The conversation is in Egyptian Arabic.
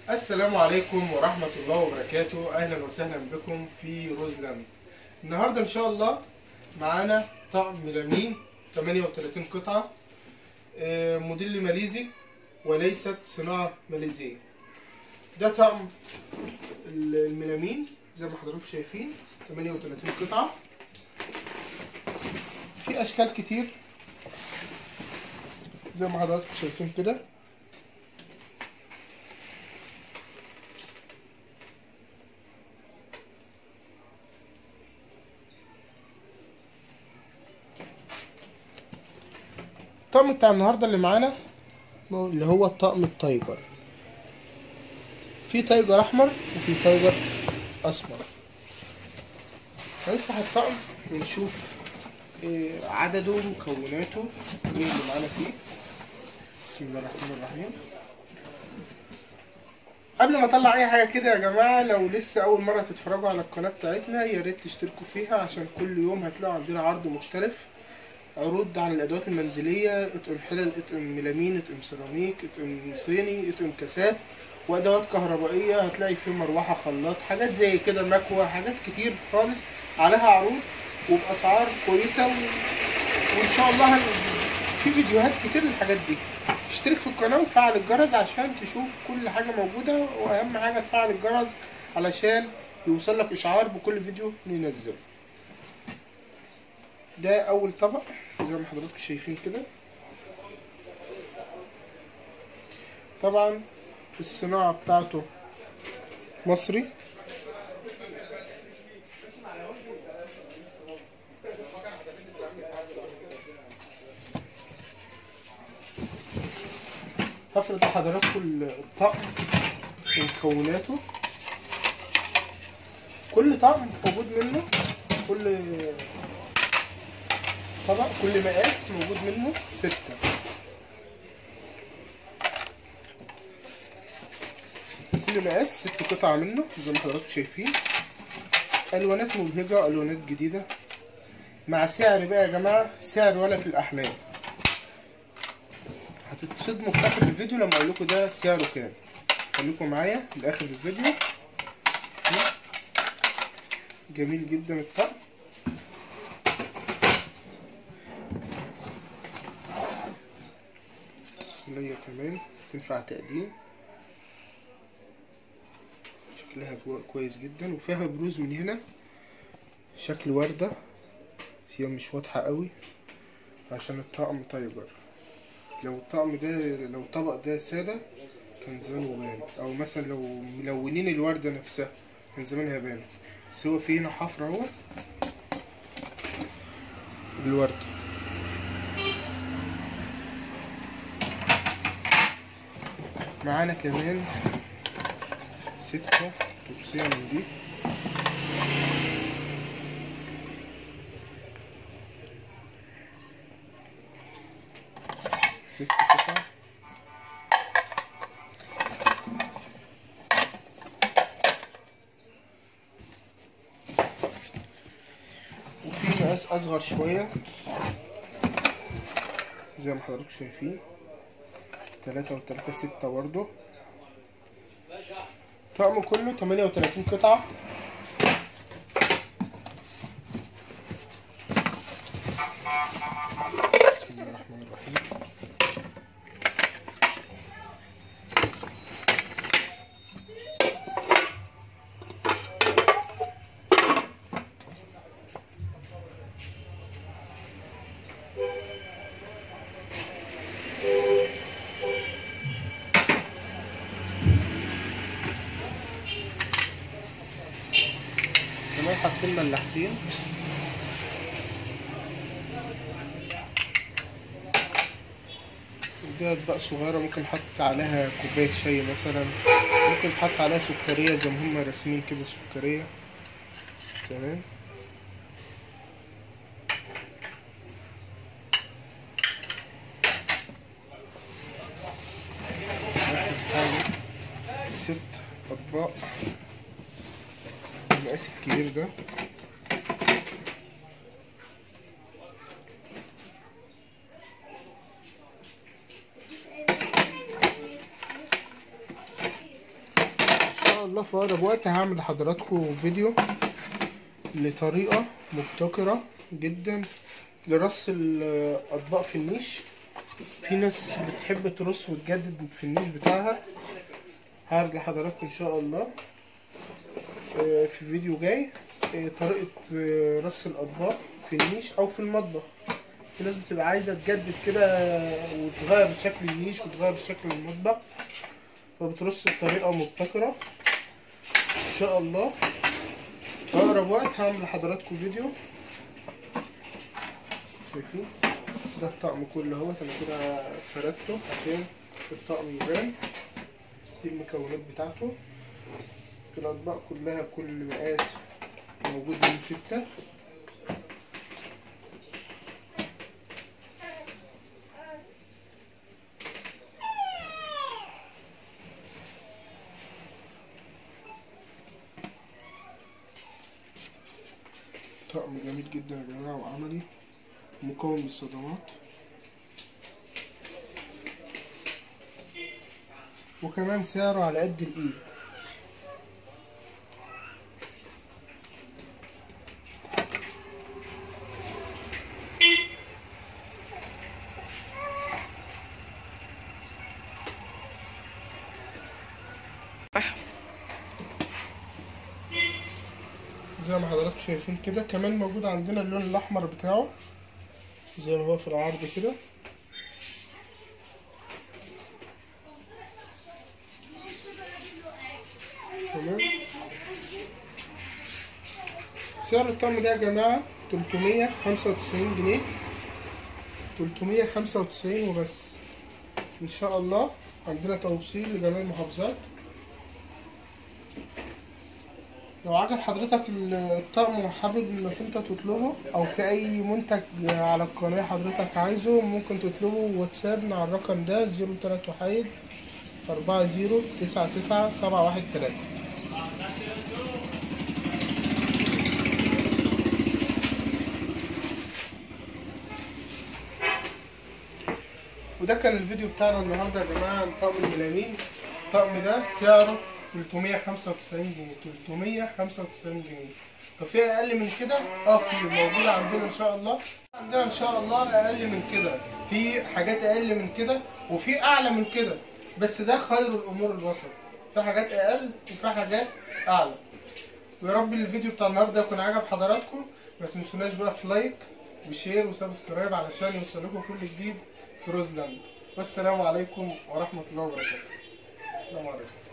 السلام عليكم ورحمة الله وبركاته أهلا وسهلا بكم في روزلاند النهاردة إن شاء الله معانا طقم ميلامين 38 قطعة آه، موديل ماليزي وليست صناعة ماليزية ده طقم الميلامين زي ما حضراتكم شايفين 38 قطعة في أشكال كتير زي ما حضراتكم شايفين كده الطقم بتاع النهارده اللي معانا اللي هو الطقم التايجر في تايجر احمر وفي تايجر اسمر هنفتح الطقم ونشوف إيه عدده ومكوناته مين اللي معانا فيه بسم الله الرحمن الرحيم قبل ما اطلع اي حاجه كده يا جماعه لو لسه اول مره تتفرجوا على القناه بتاعتنا يا ريت تشتركوا فيها عشان كل يوم هتلاقوا عندنا عرض مختلف عروض عن الادوات المنزليه اطقم حلل اطقم ميلامين اطقم سيراميك اطقم صيني اطقم كاسات وادوات كهربائيه هتلاقي فيه مروحه خلاط حاجات زي كده مكوى حاجات كتير خالص عليها عروض وباسعار كويسه و... وان شاء الله هن... في فيديوهات كتير للحاجات دي اشترك في القناه وفعل الجرس عشان تشوف كل حاجه موجوده واهم حاجه تفعل الجرس علشان يوصلك اشعار بكل فيديو ننزله ده اول طبق زي ما حضراتكم شايفين كده طبعا الصناعة بتاعته مصري هفرد لحضراتكم الطقم ومكوناته كل طقم موجود منه كل طبق كل مقاس موجود منه ستة كل مقاس ست قطع منه زي ما حضراتكم شايفين الوانات مبهجة الوانات جديدة مع سعر بقى يا جماعة سعر ولا في الاحلام هتتصدموا في اخر الفيديو لما اقول لكم ده سعره كام خليكم معايا لاخر الفيديو جميل جدا الطقم صينية كمان تنفع تقديم شكلها كويس جدا وفيها بروز من هنا شكل وردة هي مش واضحة قوي عشان الطقم تايجر لو الطقم ده لو الطبق ده سادة كان زمانه بان او مثلا لو ملونين الوردة نفسها كان زمانها بان بس هو في هنا حفرة اهو بالوردة معانا كمان ستة طبسية من دي ست قطع وفي مقاس أصغر شوية زي ما حضراتكم شايفين تلاتة وتلاتة ستة برضه طقم كله تمانية وتلاتين قطعة بسم الله الرحمن الرحيم كمان حاطين ملاحتين دي اطباق صغيرة ممكن نحط عليها كوباية شاي مثلا ممكن نحط عليها سكرية زي ما هما راسمين كده سكرية تمام ست أطباق المقاس الكبير ده في اقرب وقت هعمل لحضراتكم فيديو لطريقة مبتكرة جدا لرص الاطباق في النيش في ناس بتحب ترص وتجدد في النيش بتاعها هعرض لحضراتكم ان شاء الله آه، في فيديو جاي آه، طريقة آه، رص الأطباق في النيش أو في المطبخ في ناس بتبقى عايزة تجدد كده وتغير شكل النيش وتغير شكل المطبخ فبترص بطريقة مبتكرة إن شاء الله في أقرب وقت هعمل لحضراتكم فيديو شايفين ده الطقم كله اهوت أنا كده فردته عشان الطقم يبان دي المكونات بتاعته الأطباق كلها كل مقاس موجود منه ستة طقم جميل جدا يا جماعة وعملي مقاوم للصدمات وكمان سعره على قد الإيد زي ما حضراتكم شايفين كده كمان موجود عندنا اللون الاحمر بتاعه زي ما هو في العرض كده تمام سعر الطقم ده يا جماعة 395 جنيه 395 وبس ان شاء الله عندنا توصيل لجميع المحافظات لو عجب حضرتك الطقم وحابب انك انت تطلبه او في اي منتج على القناة حضرتك عايزه ممكن تطلبه واتساب على الرقم ده زيرو تلاتة واحد أربعة زيرو تسعة تسعة سبعة واحد تلاتة وده كان الفيديو بتاعنا النهارده يا جماعه عن طقم الميلامين الطقم ده سعره 395 جنيه 395 جنيه طب في اقل من كده اه في موجوده عندنا ان شاء الله عندنا ان شاء الله اقل من كده في حاجات اقل من كده وفي اعلى من كده بس ده خير الامور الوسط في حاجات اقل وفي حاجات اعلى ويا رب الفيديو بتاع النهارده يكون عجب حضراتكم ما تنسوناش بقى في لايك وشير وسبسكرايب علشان يوصلكم كل جديد في روزلاند والسلام عليكم ورحمه الله وبركاته السلام عليكم